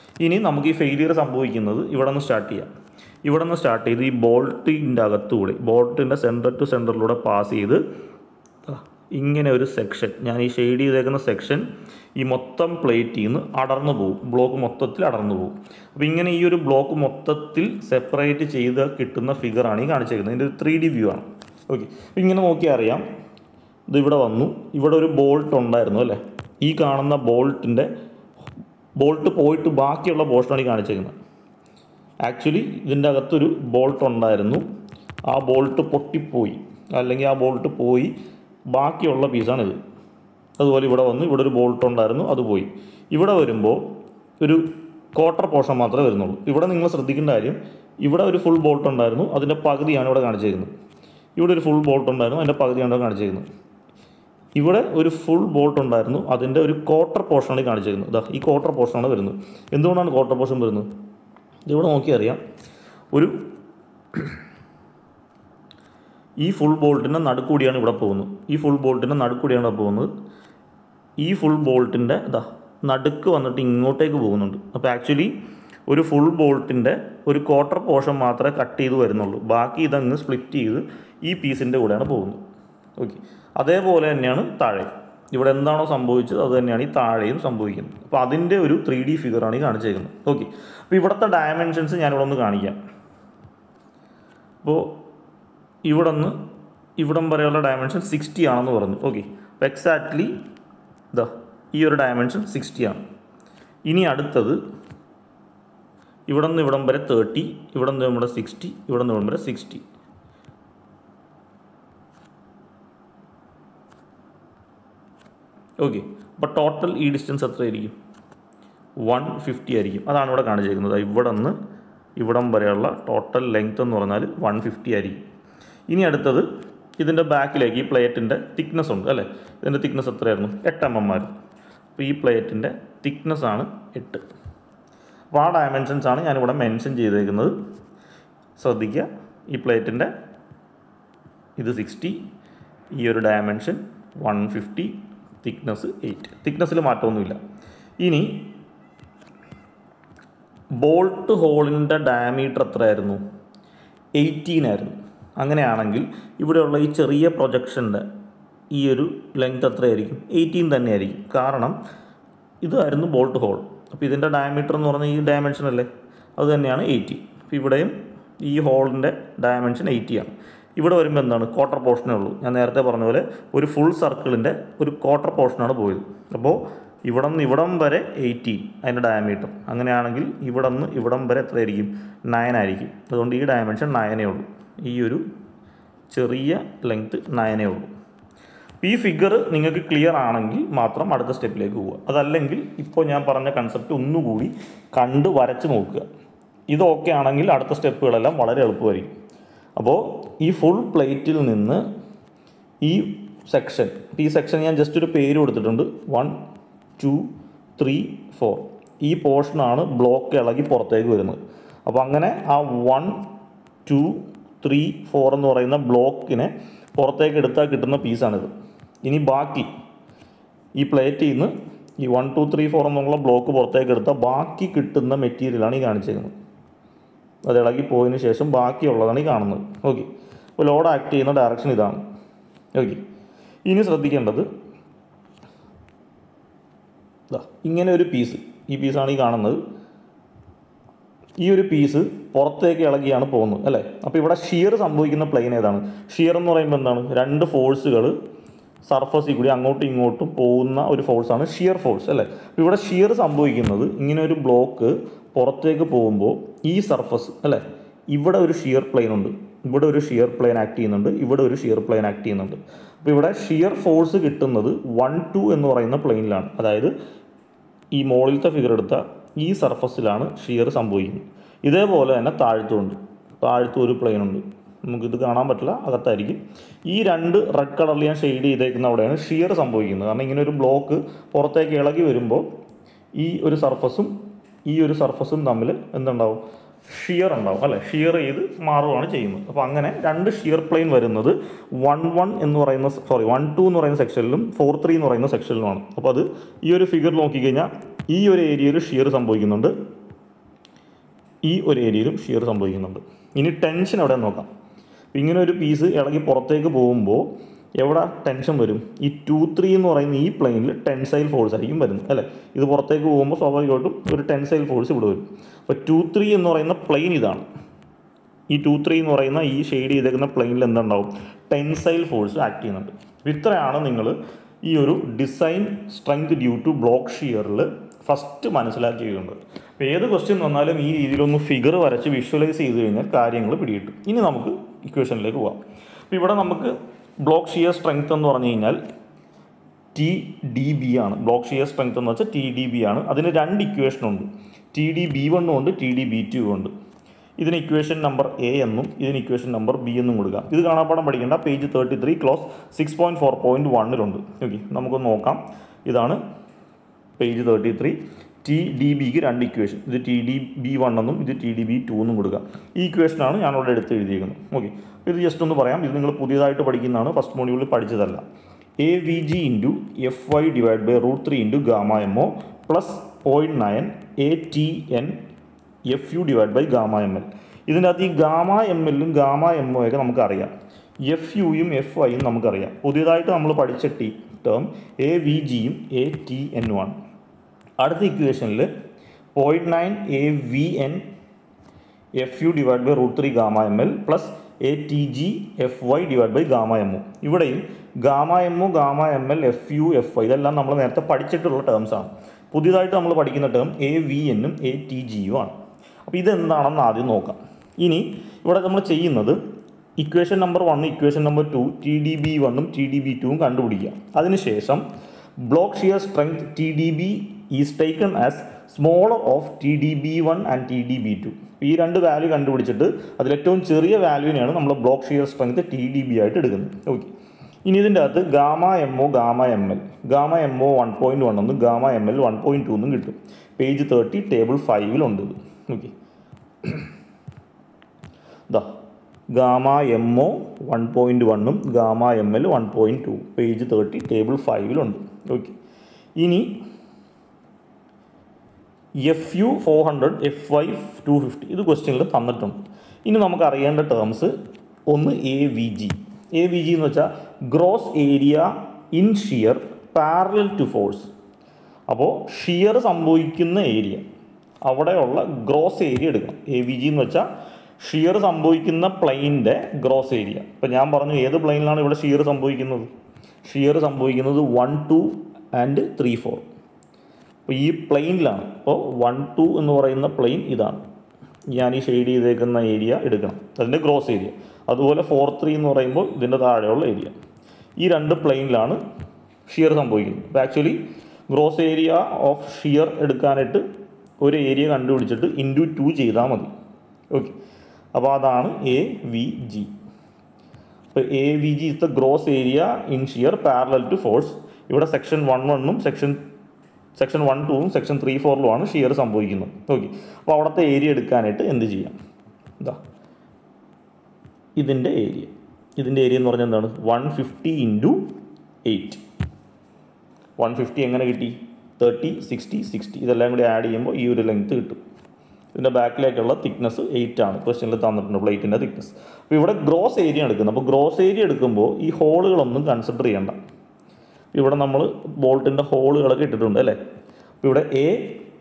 ഇനി നമുക്ക് ഈ ഫെയിലിയർ സംഭവിക്കുന്നത് ഇവിടെ നിന്ന് സ്റ്റാർട്ട് ചെയ്യാം ഇവിടെ നിന്ന് സ്റ്റാർട്ട് ചെയ്ത് ഈ ബോൾട്ടിൻ്റെ അകത്തുകൂടി ബോൾട്ടിൻ്റെ സെൻറ്റർ ടു സെൻറ്ററിലൂടെ പാസ് ചെയ്ത് ദാ ഇങ്ങനെ ഒരു സെക്ഷൻ ഞാൻ ഈ ഷെയ്ഡ് ചെയ്തേക്കുന്ന സെക്ഷൻ ഈ മൊത്തം പ്ലേറ്റിൽ നിന്ന് അടർന്നു പോകും ബ്ലോക്ക് മൊത്തത്തിൽ അടർന്നു പോകും അപ്പോൾ ഇങ്ങനെ ഈ ഒരു ബ്ലോക്ക് മൊത്തത്തിൽ സെപ്പറേറ്റ് ചെയ്ത് കിട്ടുന്ന ഫിഗറാണ് ഈ കാണിച്ചേക്കുന്നത് ഇതിൻ്റെ ഒരു ത്രീ ഡി വ്യൂ ആണ് ഓക്കെ ഇങ്ങനെ നോക്കിയാൽ അറിയാം ഇത് ഇവിടെ വന്നു ഇവിടെ ഒരു ബോൾട്ട് ഉണ്ടായിരുന്നു അല്ലേ ഈ കാണുന്ന ബോൾട്ടിൻ്റെ ബോൾട്ട് പോയിട്ട് ബാക്കിയുള്ള പോർഷനാണ് ഈ കാണിച്ചേക്കുന്നത് ആക്ച്വലി ഇതിൻ്റെ അകത്തൊരു ബോൾട്ട് ഉണ്ടായിരുന്നു ആ ബോൾട്ട് പൊട്ടിപ്പോയി അല്ലെങ്കിൽ ആ ബോൾട്ട് പോയി ബാക്കിയുള്ള പീസാണിത് അതുപോലെ ഇവിടെ വന്നു ഇവിടെ ഒരു ബോൾട്ട് ഉണ്ടായിരുന്നു അത് പോയി ഇവിടെ വരുമ്പോൾ ഒരു ക്വാർട്ടർ പോർഷൻ മാത്രമേ വരുന്നുള്ളൂ ഇവിടെ നിങ്ങൾ ശ്രദ്ധിക്കേണ്ട കാര്യം ഇവിടെ ഒരു ഫുൾ ബോൾട്ട് ഉണ്ടായിരുന്നു അതിൻ്റെ പകുതിയാണ് ഇവിടെ കാണിച്ചേക്കുന്നത് ഇവിടെ ഒരു ഫുൾ ബോൾട്ട് ഉണ്ടായിരുന്നു അതിൻ്റെ പകുതിയാണ് ഇവിടെ കാണിച്ചേക്കുന്നത് ഇവിടെ ഒരു ഫുൾ ബോൾട്ട് ഉണ്ടായിരുന്നു അതിൻ്റെ ഒരു ക്വാർട്ടർ പോർഷനാണ് ഈ കാണിച്ചേക്കുന്നത് ഇതാ ഈ ക്വാർട്ടർ പോർഷനാണ് വരുന്നത് എന്തുകൊണ്ടാണ് ക്വാർട്ടർ പോർഷൻ വരുന്നത് ഇതിവിടെ നോക്കിയറിയാം ഒരു ഈ ഫുൾ ബോൾട്ടിൻ്റെ നടുക്കൂടിയാണ് ഇവിടെ പോകുന്നത് ഈ ഫുൾ ബോൾട്ടിൻ്റെ നടുക്കൂടിയാണ് ഇവിടെ പോകുന്നത് ഈ ഫുൾ ബോൾട്ടിൻ്റെ ഇതാ നടുക്ക് വന്നിട്ട് ഇങ്ങോട്ടേക്ക് പോകുന്നുണ്ട് അപ്പോൾ ആക്ച്വലി ഒരു ഫുൾ ബോൾട്ടിൻ്റെ ഒരു ക്വാർട്ടർ പോർഷൻ മാത്രമേ കട്ട് ചെയ്ത് വരുന്നുള്ളൂ ബാക്കി ഇതങ്ങ് സ്പ്ലിറ്റ് ചെയ്ത് ഈ പീസിൻ്റെ കൂടെയാണ് പോകുന്നത് ഓക്കെ അതേപോലെ തന്നെയാണ് താഴെ ഇവിടെ എന്താണോ സംഭവിച്ചത് അത് തന്നെയാണ് ഈ താഴെയും സംഭവിക്കുന്നത് അപ്പോൾ അതിൻ്റെ ഒരു ത്രീ ഡി ഫിഗറാണ് ഈ കാണിച്ചേക്കുന്നത് ഓക്കെ അപ്പോൾ ഇവിടുത്തെ ഡയമെൻഷൻസ് ഞാനിവിടെ ഒന്ന് കാണിക്കാം അപ്പോൾ ഇവിടെ നിന്ന് ഇവിടം വരെയുള്ള ഡയമെൻഷൻ സിക്സ്റ്റി ആണെന്ന് പറഞ്ഞു ഓക്കെ അപ്പോൾ എക്സാക്ട്ലി ഇതാ ഈ ഒരു ഡയമെൻഷൻ സിക്സ്റ്റി ആണ് ഇനി അടുത്തത് ഇവിടെ നിന്ന് ഇവിടം വരെ തേർട്ടി ഇവിടെ നിന്ന് ഇവിടെ സിക്സ്റ്റി ഇവിടെ നിന്ന് ഇവിടം വരെ സിക്സ്റ്റി ഓക്കെ അപ്പോൾ ടോട്ടൽ ഈ ഡിസ്റ്റൻസ് എത്രയായിരിക്കും വൺ ഫിഫ്റ്റി ആയിരിക്കും അതാണ് ഇവിടെ കാണിച്ചിരിക്കുന്നത് ഇവിടെ നിന്ന് ഇവിടം വരെയുള്ള ടോട്ടൽ ലെങ്ത് എന്ന് പറഞ്ഞാൽ വൺ ഫിഫ്റ്റി ആയിരിക്കും ഇനി അടുത്തത് ഇതിൻ്റെ ബാക്കിലേക്ക് ഈ പ്ലേറ്റിൻ്റെ തിക്നെസ് ഉണ്ട് അല്ലേ ഇതിൻ്റെ തിക്നെസ് എത്രയായിരുന്നു എട്ട് എം എം ആയിരുന്നു അപ്പോൾ ഈ പ്ലേറ്റിൻ്റെ തിക്നെസ് ആണ് എട്ട് അപ്പോൾ ആ ഡയമെൻഷൻസ് ആണ് ഞാനിവിടെ മെൻഷൻ ചെയ്തേക്കുന്നത് ശ്രദ്ധിക്കുക ഈ പ്ലേറ്റിൻ്റെ ഇത് സിക്സ്റ്റി ഈ ഒരു dimension one fifty thickness eight തിക്നെസ്സിൽ മാറ്റമൊന്നുമില്ല ഇനി ബോൾട്ട് ഹോളിൻ്റെ ഡയമീറ്റർ എത്രയായിരുന്നു എയ്റ്റീൻ ആയിരുന്നു അങ്ങനെയാണെങ്കിൽ ഇവിടെയുള്ള ഈ ചെറിയ പ്രൊജക്ഷൻ്റെ ഈ ഒരു ലെങ്ത് എത്രയായിരിക്കും എയ്റ്റീൻ തന്നെയായിരിക്കും കാരണം ഇതായിരുന്നു ബോൾട്ട് ഹോൾ അപ്പോൾ ഇതിൻ്റെ ഡയമീറ്റർ എന്ന് പറഞ്ഞാൽ ഈ ഡയമെൻഷൻ അല്ലേ അത് തന്നെയാണ് എയ്റ്റി അപ്പോൾ ഇവിടെയും ഈ ഹോളിൻ്റെ ഡയമെൻഷൻ എയ്റ്റി ആണ് ഇവിടെ വരുമ്പോൾ എന്താണ് ക്വാർട്ടർ പോർഷനേ ഉള്ളൂ ഞാൻ നേരത്തെ പറഞ്ഞ പോലെ ഒരു ഫുൾ സർക്കിളിൻ്റെ ഒരു ക്വാർട്ടർ പോർഷനാണ് പോയത് അപ്പോൾ ഇവിടെ നിന്ന് ഇവിടം വരെ എയ്റ്റീൻ അതിൻ്റെ ഡയമീറ്റർ അങ്ങനെയാണെങ്കിൽ ഇവിടെ നിന്ന് ഇവിടം വരെ എത്രയായിരിക്കും നയൻ ആയിരിക്കും അതുകൊണ്ട് ഈ ഡയമെൻഷൻ നയനേ ഉള്ളൂ ഈ ഒരു ചെറിയ ലെങ്ത് നയനേ ഉള്ളൂ ഈ ഫിഗർ നിങ്ങൾക്ക് ക്ലിയർ ആണെങ്കിൽ മാത്രം അടുത്ത സ്റ്റെപ്പിലേക്ക് പോവുക അതല്ലെങ്കിൽ ഇപ്പോൾ ഞാൻ പറഞ്ഞ കൺസെപ്റ്റ് ഒന്നുകൂടി കണ്ട് വരച്ച് നോക്കുക ഇത് ഓക്കെ ആണെങ്കിൽ അടുത്ത സ്റ്റെപ്പുകളെല്ലാം വളരെ എളുപ്പമായിരിക്കും അപ്പോൾ ഈ ഫുൾ പ്ലേറ്റിൽ നിന്ന് ഈ സെക്ഷൻ ഈ സെക്ഷൻ ഞാൻ ജസ്റ്റ് ഒരു പേര് കൊടുത്തിട്ടുണ്ട് വൺ ടു ത്രീ ഫോർ ഈ പോർഷനാണ് ബ്ലോക്ക് ഇളകി പുറത്തേക്ക് വരുന്നത് അപ്പോൾ അങ്ങനെ ആ വൺ ടു ത്രീ ഫോർ എന്ന് പറയുന്ന ബ്ലോക്കിനെ പുറത്തേക്ക് എടുത്താൽ കിട്ടുന്ന പീസാണിത് ഇനി ബാക്കി ഈ പ്ലേറ്റിൽ നിന്ന് ഈ വൺ ടു ത്രീ ഫോർ എന്നുള്ള ബ്ലോക്ക് പുറത്തേക്ക് എടുത്താൽ ബാക്കി കിട്ടുന്ന മെറ്റീരിയലാണ് ഈ കാണിച്ചേക്കുന്നത് അത് ഇളകി പോയതിന് ശേഷം ബാക്കിയുള്ളതാണ് ഈ കാണുന്നത് ഓക്കെ അപ്പോൾ ലോഡ് ആക്ട് ചെയ്യുന്ന ഡയറക്ഷൻ ഇതാണ് ഓക്കെ ഇനി ശ്രദ്ധിക്കേണ്ടത് ദാ ഇങ്ങനെ ഒരു പീസ് ഈ പീസാണ് ഈ കാണുന്നത് ഈ ഒരു പീസ് പുറത്തേക്ക് ഇളകിയാണ് പോകുന്നത് അല്ലേ അപ്പോൾ ഇവിടെ ഷിയർ സംഭവിക്കുന്ന പ്ലെയിൻ ഏതാണ് ഷിയർ എന്ന് പറയുമ്പോൾ എന്താണ് രണ്ട് ഫോഴ്സുകൾ സർഫസിൽ കൂടി അങ്ങോട്ടും ഇങ്ങോട്ടും പോകുന്ന ഒരു ഫോഴ്സാണ് ഷിയർ ഫോഴ്സ് അല്ലേ അപ്പോൾ ഇവിടെ ഷിയർ സംഭവിക്കുന്നത് ഇങ്ങനെ ഒരു ബ്ലോക്ക് പുറത്തേക്ക് പോകുമ്പോൾ ഈ സർഫസ് അല്ലേ ഇവിടെ ഒരു ഷിയർ പ്ലെയിൻ ഉണ്ട് ഇവിടെ ഒരു ഷിയർ പ്ലെയിൻ ആക്ട് ചെയ്യുന്നുണ്ട് ഇവിടെ ഒരു ഷിയർ പ്ലെയിൻ ആക്ട് ചെയ്യുന്നുണ്ട് അപ്പോൾ ഇവിടെ ഷിയർ ഫോഴ്സ് കിട്ടുന്നത് വൺ ടു എന്ന് പറയുന്ന പ്ലെയിനിലാണ് അതായത് ഈ മുകളിലത്തെ ഫിഗർ എടുത്ത ഈ സർഫസിലാണ് ഷിയർ സംഭവിക്കുന്നത് ഇതേപോലെ തന്നെ താഴ്ത്തുമുണ്ട് താഴ്ത്തും ഒരു പ്ലെയിൻ ഉണ്ട് നമുക്കിത് കാണാൻ പറ്റില്ല അകത്തായിരിക്കും ഈ രണ്ട് റെഡ് കളറിൽ ഞാൻ ഷെയ്ഡ് ചെയ്തേക്കുന്ന അവിടെയാണ് ഷിയർ സംഭവിക്കുന്നത് കാരണം ഇങ്ങനെ ഒരു ബ്ലോക്ക് പുറത്തേക്ക് ഇളകി വരുമ്പോൾ ഈ ഒരു സർഫസും ഈ ഒരു സർഫസും തമ്മിൽ എന്തുണ്ടാവും ഷിയർ ഉണ്ടാവും അല്ലേ ഷിയർ ചെയ്ത് മാറുകയാണ് ചെയ്യുന്നത് അപ്പോൾ അങ്ങനെ രണ്ട് ഷിയർ പ്ലെയിൻ വരുന്നത് വൺ വൺ എന്ന് പറയുന്ന സോറി വൺ ടു എന്ന് പറയുന്ന സെക്ഷനിലും ഫോർ ത്രീ എന്ന് പറയുന്ന സെക്ഷനിലുമാണ് അപ്പോൾ അത് ഈ ഒരു ഫിഗർ നോക്കിക്കഴിഞ്ഞാൽ ഈ ഒരു ഏരിയയിൽ ഷിയർ സംഭവിക്കുന്നുണ്ട് ഈ ഒരു ഏരിയയിലും ഷിയർ സംഭവിക്കുന്നുണ്ട് ഇനി ടെൻഷൻ എവിടെ നോക്കാം അപ്പോൾ ഇങ്ങനെ ഒരു പീസ് ഇളകി പുറത്തേക്ക് പോകുമ്പോൾ എവിടെ ടെൻഷൻ വരും ഈ ടു ത്രീ എന്ന് പറയുന്ന ഈ പ്ലെയിനിൽ ടെൻസൈൽ ഫോഴ്സ് ആയിരിക്കും വരുന്നത് അല്ലേ ഇത് പുറത്തേക്ക് പോകുമ്പോൾ സ്വാഭാവികമായിട്ടും ഒരു ടെൻസൈൽ ഫോഴ്സ് ഇവിടെ വരും അപ്പോൾ ടു ത്രീ എന്ന് പറയുന്ന പ്ലെയിൻ ഇതാണ് ഈ ടു ത്രീ എന്ന് പറയുന്ന ഈ ഷെയ്ഡ് ചെയ്തേക്കുന്ന പ്ലെയിനിൽ എന്തുണ്ടാവും ടെൻസൈൽ ഫോഴ്സ് ആക്ട് ചെയ്യുന്നുണ്ട് അപ്പോൾ ഇത്രയാണ് നിങ്ങൾ ഈ ഒരു design strength due to block ഷിയറിൽ ഫസ്റ്റ് മനസ്സിലാക്കി ചെയ്യേണ്ടത് അപ്പോൾ ഏത് ക്വസ്റ്റ്യൻ വന്നാലും ഈ രീതിയിലൊന്ന് ഫിഗർ വരച്ച് വിഷ്വലൈസ് ചെയ്ത് കഴിഞ്ഞാൽ കാര്യങ്ങൾ പിടികിട്ടും ഇനി നമുക്ക് ഇക്വേഷനിലേക്ക് പോവാം അപ്പോൾ ഇവിടെ നമുക്ക് ബ്ലോക്ക് ഷിയർ സ്ട്രെങ്ത് എന്ന് പറഞ്ഞു കഴിഞ്ഞാൽ ടി ഡി ബി ആണ് ബ്ലോക്ക് ഷിയർ സ്ട്രെങ്ത് എന്ന് വെച്ചാൽ ടി ഡി ബി ആണ് അതിന് രണ്ട് ഇക്വേഷൻ ഉണ്ട് ടി ഡി ബി വണ്ണും ഉണ്ട് ടി ഡി ബി ടു ഉണ്ട് ഇതിന് ഇക്വേഷൻ നമ്പർ എ എന്നും ഇതിന് ഇക്വേഷൻ നമ്പർ ബി എന്നും കൊടുക്കാം ഇത് കാണാപ്പാടം പഠിക്കേണ്ട page thirty three clause six point four point വണ്ണിലുണ്ട് ഓക്കെ നമുക്കൊന്ന് നോക്കാം ഇതാണ് page thirty three T D ബിക്ക് രണ്ട് ഇക്വേഷൻ ഇത് ടി ഡി ബി വൺ എന്നും ഇത് ടി ഡി ബി ടു എന്നും കൊടുക്കുക ഈ ഇക്വേഷനാണ് ഞാനിവിടെ എടുത്ത് എഴുതിയിരിക്കുന്നത് ഓക്കെ ഇത് ജസ്റ്റ് ഒന്ന് പറയാം ഇത് നിങ്ങൾ പുതിയതായിട്ട് പഠിക്കുന്നതാണ് ഫസ്റ്റ് മോഡ്യൂളിൽ പഠിച്ചതല്ല A V G into F Y divide by root three into gamma M O plus point nine A T N F U divide by gamma M L ഇതിൻ്റെ അകത്ത് ഈ ഗാമ എം എല്ലും ഗാമ എം ഒ ഒക്കെ നമുക്കറിയാം F യുയും F ഐയും നമുക്കറിയാം പുതിയതായിട്ട് നമ്മൾ പഠിച്ച ടി ടേം എ വി ജിയും എ ടി എന്നും ആണ് അടുത്ത ഇക്വേഷനിൽ point nine A V N F U divide by root three gamma M L plus A T G F Y divide by gamma M O ഇവിടെയും gamma M O gamma M L F U F I ഇതെല്ലാം നമ്മൾ നേരത്തെ പഠിച്ചിട്ടുള്ള terms ആണ് പുതിയതായിട്ട് നമ്മൾ പഠിക്കുന്ന term A V എന്നും എ ടി ജിയും ആണ് അപ്പോൾ ഇതെന്താണെന്ന് ആദ്യം നോക്കാം ഇനി ഇവിടെ നമ്മൾ ചെയ്യുന്നത് equation number one equation number two T D B വണ്ണും ടി ഡി ബി ടുവും കണ്ടുപിടിക്കുക അതിനുശേഷം block shear strength T D B is taken as smaller of T D B one and T D B two ഈ രണ്ട് value കണ്ടുപിടിച്ചിട്ട് അതിലേറ്റവും ചെറിയ വാല്യൂവിനെയാണ് നമ്മൾ block shear strength T D B ആയിട്ട് എടുക്കുന്നത് ഓക്കെ ഇനി ഇതിൻ്റെ അകത്ത് gamma M O gamma M L gamma M O one point one എന്നും gamma M L one point two എന്നും കിട്ടും പേജ് തേർട്ടി ടേബിൾ ഫൈവിലുണ്ട് ഇത് ഓക്കെ ഇതാ gamma M O one point വണ്ണും gamma M L one point two page thirty table ഫൈവിലുണ്ട് okay ഇനി F U four hundred F Y two fifty ഇത് ക്വസ്റ്റ്യനിൽ തന്നിട്ടുണ്ട് ഇനി നമുക്ക് അറിയേണ്ട ടേംസ് ഒന്ന് A V G A V G എന്ന് വെച്ചാൽ gross area in shear parallel to force അപ്പോൾ ഷിയർ സംഭവിക്കുന്ന ഏരിയ അവിടെയുള്ള ഗ്രോസ് ഏരിയ എടുക്കണം എ വി ജി എന്ന് വെച്ചാൽ ഷിയർ സംഭവിക്കുന്ന പ്ലെയിനിൻ്റെ ഗ്രോസ് ഏരിയ ഇപ്പം ഞാൻ പറഞ്ഞു ഏത് പ്ലെയിനിലാണ് ഇവിടെ ഷിയർ സംഭവിക്കുന്നത് ഷിയർ സംഭവിക്കുന്നത് one two and three four അപ്പോൾ ഈ പ്ലെയിനിലാണ് അപ്പോൾ വൺ ടു എന്ന് പറയുന്ന പ്ലെയിൻ ഇതാണ് ഞാൻ ഈ ഷെയ്ഡ് ചെയ്തേക്കുന്ന ഏരിയ എടുക്കണം അതിൻ്റെ ഗ്രോസ് ഏരിയ അതുപോലെ ഫോർ ത്രീ എന്ന് പറയുമ്പോൾ ഇതിൻ്റെ താഴെയുള്ള ഏരിയ ഈ രണ്ട് പ്ലെയിനിലാണ് ഷിയർ സംഭവിക്കുന്നത് അപ്പോൾ actually gross area of shear എടുക്കാനായിട്ട് ഒരു ഏരിയ കണ്ടുപിടിച്ചിട്ട് ഇൻറ്റു ടു ചെയ്താൽ മതി ഓക്കെ അപ്പോൾ അതാണ് എ വി ജി അപ്പോൾ A V G is the gross area in shear parallel to force ഇവിടെ സെക്ഷൻ വൺ വണ്ണും സെക്ഷൻ സെക്ഷൻ വൺ ടൂവും സെക്ഷൻ ത്രീ ഫോറിലുമാണ് ഷിയർ സംഭവിക്കുന്നത് ഓക്കെ അപ്പോൾ അവിടുത്തെ ഏരിയ എടുക്കാനായിട്ട് എന്ത് ചെയ്യാം ഇതാ ഇതിൻ്റെ ഏരിയ ഇതിൻ്റെ ഏരിയ എന്ന് പറഞ്ഞാൽ എന്താണ് one fifty into eight one fifty എങ്ങനെ കിട്ടി തേർട്ടി സിക്സ്റ്റി സിക്സ്റ്റി ഇതെല്ലാം കൂടി ആഡ് ചെയ്യുമ്പോൾ ഈ ഒരു ലെങ്ത്ത് കിട്ടും ഇതിൻ്റെ ബാക്കിലേക്കുള്ള തിക്നെസ് എയ്റ്റ് ആണ് ക്വസ്റ്റ്യനിൽ തന്നിട്ടുണ്ട് പ്ലേറ്റിൻ്റെ തിക്നെസ് അപ്പോൾ ഇവിടെ ഗ്രോസ് ഏരിയ എടുക്കുന്നത് അപ്പോൾ ഗ്രോസ് ഏരിയ എടുക്കുമ്പോൾ ഈ ഹോളുകളൊന്നും കൺസിഡർ ചെയ്യണ്ട ഇവിടെ നമ്മൾ ബോൾട്ടിൻ്റെ ഹോളുകളൊക്കെ ഇട്ടിട്ടുണ്ട് അല്ലേ അപ്പോൾ ഇവിടെ എ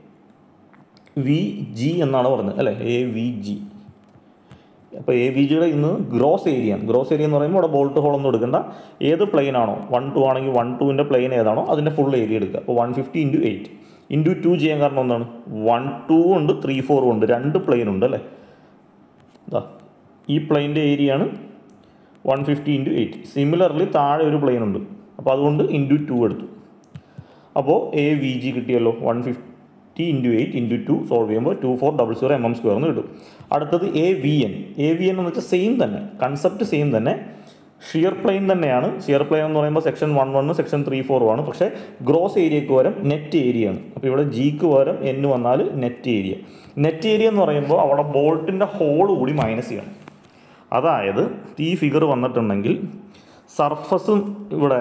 വി ജി എന്നാണ് പറഞ്ഞത് അല്ലേ എ വി ജി അപ്പോൾ എ വി ജിയുടെ ഇന്ന് ഗ്രോസ് ഏരിയ ആണ് ഗ്രോസ് ഏരിയ എന്ന് പറയുമ്പോൾ ഇവിടെ ബോൾട്ട് ഹോൾ ഒന്നും എടുക്കണ്ട ഏത് പ്ലെയിൻ ആണോ വൺ ടു ആണെങ്കിൽ വൺ ടുവിൻ്റെ പ്ലെയിൻ ഏതാണോ അതിൻ്റെ ഫുൾ ഏരിയ എടുക്കുക അപ്പോൾ one fifty into eight into two ചെയ്യാൻ കാരണം എന്താണ് വൺ ടു ഉണ്ട് ത്രീ ഫോറും ഉണ്ട് രണ്ട് പ്ലെയിൻ ഉണ്ട് അല്ലേ ഇതാ ഈ പ്ലെയിൻ്റെ ഏരിയ ആണ് one fifty into eight similarly താഴെ ഒരു പ്ലെയിൻ ഉണ്ട് അപ്പോൾ അതുകൊണ്ട് ഇൻറ്റു ടു എടുത്തു അപ്പോൾ എ വി ജി കിട്ടിയല്ലോ one fifty into eight into two solve ചെയ്യുമ്പോൾ two four double zero M M square എന്ന് കിട്ടും അടുത്തത് A V N A V N എന്ന് വെച്ചാൽ സെയിം തന്നെ കൺസെപ്റ്റ് സെയിം തന്നെ ഷിയർ പ്ലെയിൻ തന്നെയാണ് ഷിയർ പ്ലെയിൻ എന്ന് പറയുമ്പോൾ സെക്ഷൻ വൺ വണ്ണും സെക്ഷൻ ത്രീ ഫോറും ആണ് പക്ഷേ ഗ്രോസ് ഏരിയക്ക് പകരം നെറ്റ് ഏരിയ ആണ് അപ്പോൾ ഇവിടെ ജിക്ക് പകരം എൻ വന്നാൽ നെറ്റ് ഏരിയ നെറ്റ് ഏരിയ എന്ന് പറയുമ്പോൾ അവിടെ ബോൾട്ടിൻ്റെ ഹോൾ കൂടി മൈനസ് ചെയ്യണം അതായത് ഈ ഫിഗർ വന്നിട്ടുണ്ടെങ്കിൽ സർഫസും ഇവിടെ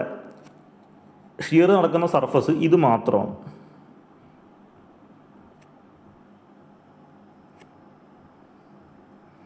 ഷിയർ നടക്കുന്ന സർഫസ് ഇത് മാത്രമാണ്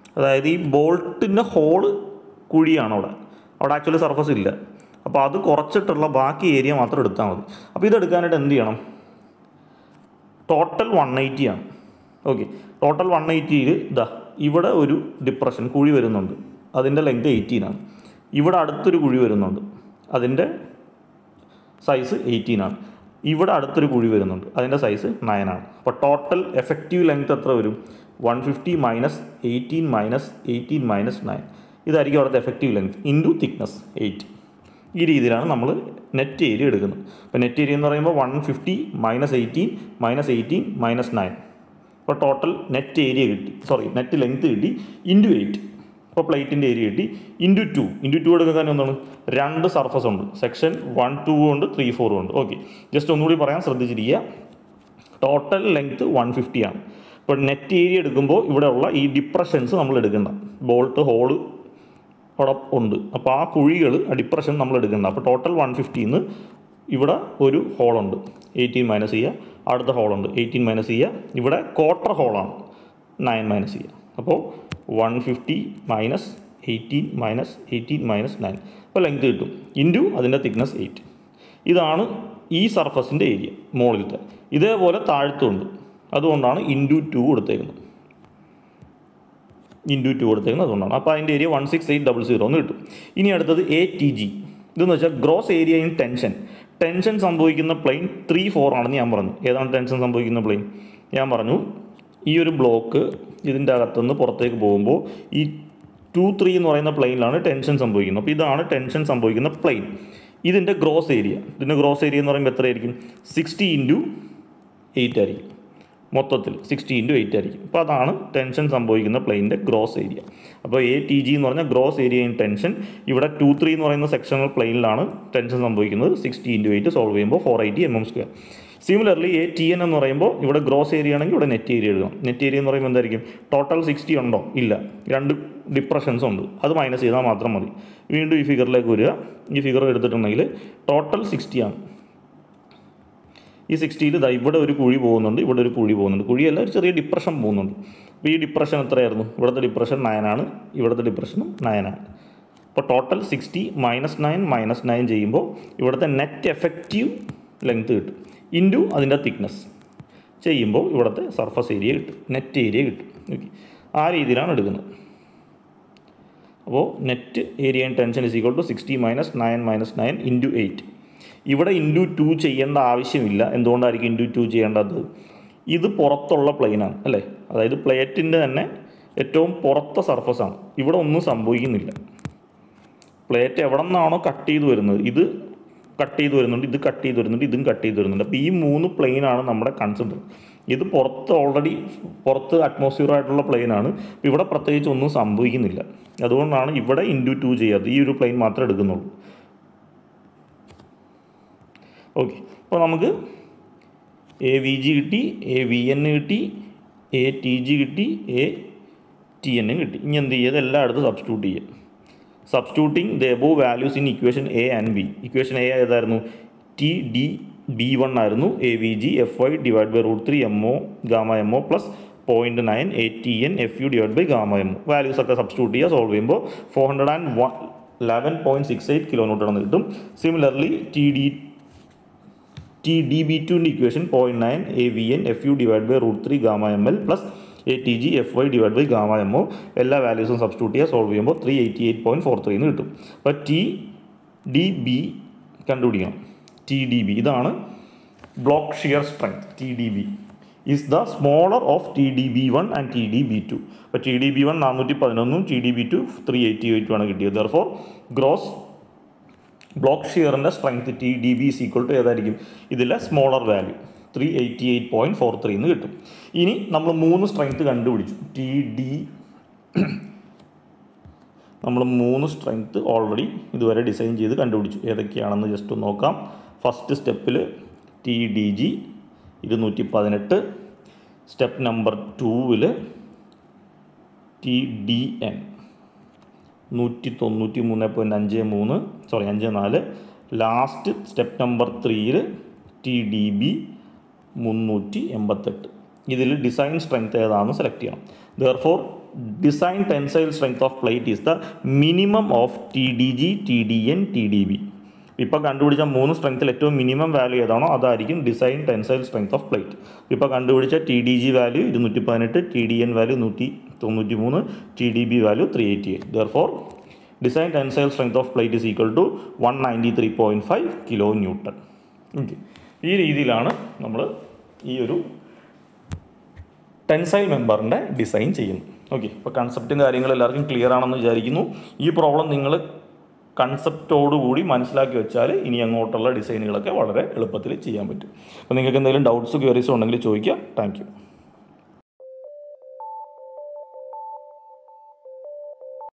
അതായത് ഈ ബോൾട്ടിൻ്റെ ഹോള് കുഴിയാണ് അവിടെ അവിടെ ആക്ച്വലി സർഫസ് ഇല്ല അപ്പോൾ അത് കുറച്ചിട്ടുള്ള ബാക്കി ഏരിയ മാത്രം എടുത്താൽ മതി അപ്പോൾ ഇതെടുക്കാനായിട്ട് എന്ത് ചെയ്യണം ടോട്ടൽ വൺ എയ്റ്റി ആണ് ഓക്കെ ടോട്ടൽ വൺ എയ്റ്റിയിൽ ഇതാ ഇവിടെ ഒരു ഡിപ്രഷൻ കുഴി വരുന്നുണ്ട് അതിൻ്റെ ലെങ്ത് എയ്റ്റീൻ ആണ് ഇവിടെ അടുത്തൊരു കുഴി വരുന്നുണ്ട് അതിൻ്റെ സൈസ് എയ്റ്റീൻ ആണ് ഇവിടെ അടുത്തൊരു കുഴി വരുന്നുണ്ട് അതിൻ്റെ സൈസ് നയൻ ആണ് അപ്പോൾ ടോട്ടൽ എഫക്റ്റീവ് ലെങ്ത് എത്ര വരും one fifty minus eighteen minus eighteen minus nine ഇതായിരിക്കും അവിടുത്തെ effective length into thickness eight ഈ രീതിയിലാണ് നമ്മൾ നെറ്റ് ഏരിയ എടുക്കുന്നത് അപ്പോൾ നെറ്റ് ഏരിയ എന്ന് പറയുമ്പോൾ one fifty minus eighteen minus eighteen minus nine അപ്പോൾ ടോട്ടൽ നെറ്റ് ഏരിയ കിട്ടി സോറി നെറ്റ് ലെങ്ത് കിട്ടി ഇൻറ്റു എയ്റ്റ് അപ്പോൾ പ്ലേറ്റിൻ്റെ ഏരിയ കിട്ടി ഇൻറ്റു ടു ഇൻറ്റു ടു എടുക്കാൻ എന്താണ് രണ്ട് സർഫസ് ഉണ്ട് സെക്ഷൻ വൺ ടു ഉണ്ട് ത്രീ ഫോറും ഉണ്ട് ഓക്കെ ജസ്റ്റ് ഒന്നുകൂടി പറയാൻ ശ്രദ്ധിച്ചിരിക്കുക ടോട്ടൽ ലെങ്ത് വൺ ഫിഫ്റ്റി ആണ് ഇപ്പോൾ നെറ്റ് ഏരിയ എടുക്കുമ്പോൾ ഇവിടെ ഉള്ള ഈ ഡിപ്രഷൻസ് നമ്മൾ എടുക്കണ്ട ബോൾട്ട് ഹോള് അവിടെ ഉണ്ട് അപ്പോൾ ആ കുഴികൾ ആ ഡിപ്രഷൻ നമ്മൾ എടുക്കണ്ട അപ്പോൾ ടോട്ടൽ വൺ ഫിഫ്റ്റിന്ന് ഇവിടെ ഒരു ഹോളുണ്ട് എയ്റ്റീൻ മൈനസ് ചെയ്യുക അടുത്ത ഹോളുണ്ട് എയ്റ്റീൻ മൈനസ് ചെയ്യുക ഇവിടെ ക്വാർട്ടർ ഹോളാണ് നയൻ മൈനസ് ചെയ്യുക അപ്പോൾ one fifty minus eighteen minus eighteen minus nine അപ്പോൾ ലെങ്ത് കിട്ടും ഇൻറ്റു അതിൻ്റെ തിക്നെസ് എയ്റ്റ് ഇതാണ് ഈ സർഫസിൻ്റെ ഏരിയ മുകളിലത്തെ ഇതേപോലെ താഴ്ത്തുണ്ട് അതുകൊണ്ടാണ് ഇൻറ്റു ടു കൊടുത്തേക്കുന്നത് ഇൻറ്റു ടു കൊടുത്തേക്കുന്നത് അതുകൊണ്ടാണ് അപ്പോൾ അതിൻ്റെ area one six eight double zero എന്ന് കിട്ടും ഇനി അടുത്തത് എ ടി ജി ഇതെന്ന് വെച്ചാൽ gross area in tension tension സംഭവിക്കുന്ന പ്ലെയിൻ ത്രീ ഫോർ ആണെന്ന് ഞാൻ പറഞ്ഞു ഏതാണ് ടെൻഷൻ സംഭവിക്കുന്ന പ്ലെയിൻ ഞാൻ പറഞ്ഞു ഈ ഒരു ബ്ലോക്ക് ഇതിൻ്റെ അകത്തുനിന്ന് പുറത്തേക്ക് പോകുമ്പോൾ ഈ ടു ത്രീ എന്ന് പറയുന്ന പ്ലെയിനിലാണ് ടെൻഷൻ സംഭവിക്കുന്നത് അപ്പോൾ ഇതാണ് ടെൻഷൻ സംഭവിക്കുന്ന പ്ലെയിൻ ഇതിൻ്റെ ഗ്രോസ് ഏരിയ ഇതിൻ്റെ ഗ്രോസ് ഏരിയ എന്ന് പറയുമ്പോൾ എത്രയായിരിക്കും സിക്സ്റ്റി ഇൻറ്റു എയ്റ്റ് ആയിരിക്കും മൊത്തത്തിൽ സിക്സ്റ്റി ഇൻറ്റു എയ്റ്റ് ആയിരിക്കും അപ്പോൾ അതാണ് ടെൻഷൻ സംഭവിക്കുന്ന പ്ലെയിൻ്റെ ഗ്രോസ് ഏരിയ അപ്പോൾ എ ടി ജി എന്ന് പറഞ്ഞാൽ ഗ്രോസ് ഏരിയ ഇൻ ടെൻഷൻ ഇവിടെ ടു ത്രീ എന്ന് പറയുന്ന സെക്ഷണൽ പ്ലെയിനിലാണ് ടെൻഷൻ സംഭവിക്കുന്നത് സിക്സ്റ്റി ഇൻറ്റു എയ്റ്റ് സോൾവ് ചെയ്യുമ്പോൾ four eighty M M square similarly A T N എന്ന് പറയുമ്പോൾ ഇവിടെ ഗ്രോസ് ഏരിയ ആണെങ്കിൽ ഇവിടെ നെറ്റ് ഏരിയ എഴുതണം നെറ്റ് ഏരിയ എന്ന് പറയുമ്പോൾ എന്തായിരിക്കും ടോട്ടൽ സിക്സ്റ്റി ഉണ്ടോ ഇല്ല രണ്ട് ഡിപ്രഷൻസ് ഉണ്ട് അത് മൈനസ് ചെയ്താൽ മാത്രം മതി വീണ്ടും ഈ ഫിഗറിലേക്ക് വരിക ഈ ഫിഗർ എടുത്തിട്ടുണ്ടെങ്കിൽ ടോട്ടൽ സിക്സ്റ്റി ആണ് ഈ സിക്സ്റ്റിയിൽ ഇതാ ഇവിടെ ഒരു കുഴി പോകുന്നുണ്ട് ഇവിടെ ഒരു കുഴി പോകുന്നുണ്ട് കുഴിയല്ല ഒരു ചെറിയ ഡിപ്രഷൻ പോകുന്നുണ്ട് അപ്പോൾ ഈ ഡിപ്രഷൻ എത്രയായിരുന്നു ഇവിടുത്തെ ഡിപ്രഷൻ നയനാണ് ഇവിടുത്തെ ഡിപ്രഷനും നയനാണ് അപ്പോൾ total sixty minus nine minus nine ചെയ്യുമ്പോൾ ഇവിടുത്തെ നെറ്റ് എഫക്റ്റീവ് ലെങ്ത് കിട്ടും ഇൻറ്റു അതിൻ്റെ തിക്നെസ് ചെയ്യുമ്പോൾ ഇവിടുത്തെ സർഫസ് ഏരിയ കിട്ടും നെറ്റ് ഏരിയ കിട്ടും ഓക്കെ ആ രീതിയിലാണ് എടുക്കുന്നത് അപ്പോൾ net area and tension is equal to sixty minus nine minus nine into eight ഇവിടെ ഇൻറ്റു ടു ചെയ്യേണ്ട ആവശ്യമില്ല എന്തുകൊണ്ടായിരിക്കും ഇൻറ്റു ടു ചെയ്യേണ്ടത് ഇത് പുറത്തുള്ള പ്ലെയിനാണ് അല്ലേ അതായത് പ്ലേറ്റിൻ്റെ തന്നെ ഏറ്റവും പുറത്തെ സർഫസാണ് ഇവിടെ ഒന്നും സംഭവിക്കുന്നില്ല പ്ലേറ്റ് എവിടെ നിന്നാണോ കട്ട് ചെയ്ത് വരുന്നത് ഇത് കട്ട് ചെയ്ത് വരുന്നുണ്ട് ഇത് കട്ട് ചെയ്ത് വരുന്നുണ്ട് ഇതും കട്ട് ചെയ്ത് വരുന്നുണ്ട് അപ്പോൾ ഈ മൂന്ന് പ്ലെയിനാണ് നമ്മുടെ കൺസിഡർ ഇത് പുറത്ത് ഓൾറെഡി പുറത്ത് അറ്റ്മോസ്ഫിയർ ആയിട്ടുള്ള പ്ലെയിനാണ് ഇവിടെ പ്രത്യേകിച്ച് ഒന്നും സംഭവിക്കുന്നില്ല അതുകൊണ്ടാണ് ഇവിടെ ഇൻറ്റു ടു ചെയ്യാത്തത് ഈ ഒരു പ്ലെയിൻ മാത്രമേ എടുക്കുന്നുള്ളൂ ഓക്കെ അപ്പോൾ നമുക്ക് എ വി ജി കിട്ടി എ വി എൻ കിട്ടി എ ടി ജി കിട്ടി എ ടി എന്നും കിട്ടി ഇനി എന്ത് ചെയ്യുക ഇതെല്ലാം അടുത്ത് സബ്സ്റ്റിറ്റ്യൂട്ട് ചെയ്യുക substituting the above values in equation A and B equation A ഏതായിരുന്നു ടി ഡി ബി വൺ ആയിരുന്നു A V G F Y divide by root three M O gamma M O plus point nine A T N F U divide by gamma M O values ഒക്കെ substitute ചെയ്യുക solve ചെയ്യുമ്പോൾ four hundred and eleven point six eight kilo newton കിട്ടും similarly T D T D B ടുവിൻ്റെ equation point nine A V N F U divide by root three gamma M L plus A T G F Y divide by gamma M O എല്ലാ വാല്യൂസും substitute ചെയ്യുക solve ചെയ്യുമ്പോൾ three eighty eight point four three എന്ന് കിട്ടും അപ്പോൾ T D B കണ്ടുപിടിക്കണം T D B ഇതാണ് block shear strength T D B is the smaller of T D B one and T D B two അപ്പോൾ T D B one നാനൂറ്റി പതിനൊന്നും T D B two three eighty എയ്റ്റുമാണ് കിട്ടിയത് therefore gross block ഷിയറിൻ്റെ strength T D B is equal to ഏതായിരിക്കും ഇതിലെ smaller value three eighty eight point four three എന്ന് കിട്ടും ഇനി നമ്മൾ മൂന്ന് സ്ട്രെങ്ത് കണ്ടുപിടിച്ചു ടി ഡി നമ്മൾ മൂന്ന് സ്ട്രെങ്ത് ഓൾറെഡി ഇതുവരെ ഡിസൈൻ ചെയ്ത് കണ്ടുപിടിച്ചു ഏതൊക്കെയാണെന്ന് ജസ്റ്റ് ഒന്ന് നോക്കാം ഫസ്റ്റ് സ്റ്റെപ്പിൽ ടി ഡി ജി ഇരുന്നൂറ്റി പതിനെട്ട് സ്റ്റെപ്പ് നമ്പർ ടൂവിൽ ടി ഡി എൻ നൂറ്റി തൊണ്ണൂറ്റി മൂന്ന് പോയിൻറ്റ് അഞ്ച് മൂന്ന് സോറി അഞ്ച് നാല് ലാസ്റ്റ് സ്റ്റെപ്പ് നമ്പർ ത്രീയിൽ ടി ഡി ബി മുന്നൂറ്റി എൺപത്തെട്ട് ഇതിൽ ഡിസൈൻ സ്ട്രെങ്ത് ഏതാണെന്ന് സെലക്ട് ചെയ്യണം therefore design tensile strength of plate is the minimum of T D G T D N T D B ഇപ്പോൾ കണ്ടുപിടിച്ച മൂന്ന് സ്ട്രെങ്ത്തിൽ ഏറ്റവും മിനിമം വാല്യൂ ഏതാണോ അതായിരിക്കും design tensile strength of plate ഇപ്പോൾ കണ്ടുപിടിച്ച ടി ഡി ജി വാല്യൂ ഇരുന്നൂറ്റി പതിനെട്ട് ടി ഡി എൻ വാല്യൂ നൂറ്റി തൊണ്ണൂറ്റി മൂന്ന് T D B value three eighty eight therefore design tensile strength of plate is equal to one ninety three point five kilo newton okay ഈ രീതിയിലാണ് നമ്മൾ ഈ ഒരു ടെൻസൈൽ മെമ്പറിൻ്റെ ഡിസൈൻ ചെയ്യുന്നത് ഓക്കെ ഇപ്പോൾ കൺസെപ്റ്റും കാര്യങ്ങളും എല്ലാവർക്കും ക്ലിയർ ആണെന്ന് വിചാരിക്കുന്നു ഈ പ്രോബ്ലം നിങ്ങൾ കൺസെപ്റ്റോടുകൂടി മനസ്സിലാക്കി വെച്ചാൽ ഇനി അങ്ങോട്ടുള്ള ഡിസൈനുകളൊക്കെ വളരെ എളുപ്പത്തിൽ ചെയ്യാൻ പറ്റും അപ്പോൾ നിങ്ങൾക്ക് എന്തെങ്കിലും ഡൗട്ട്സ് ക്വയറീസോ ഉണ്ടെങ്കിൽ ചോദിക്കുക താങ്ക്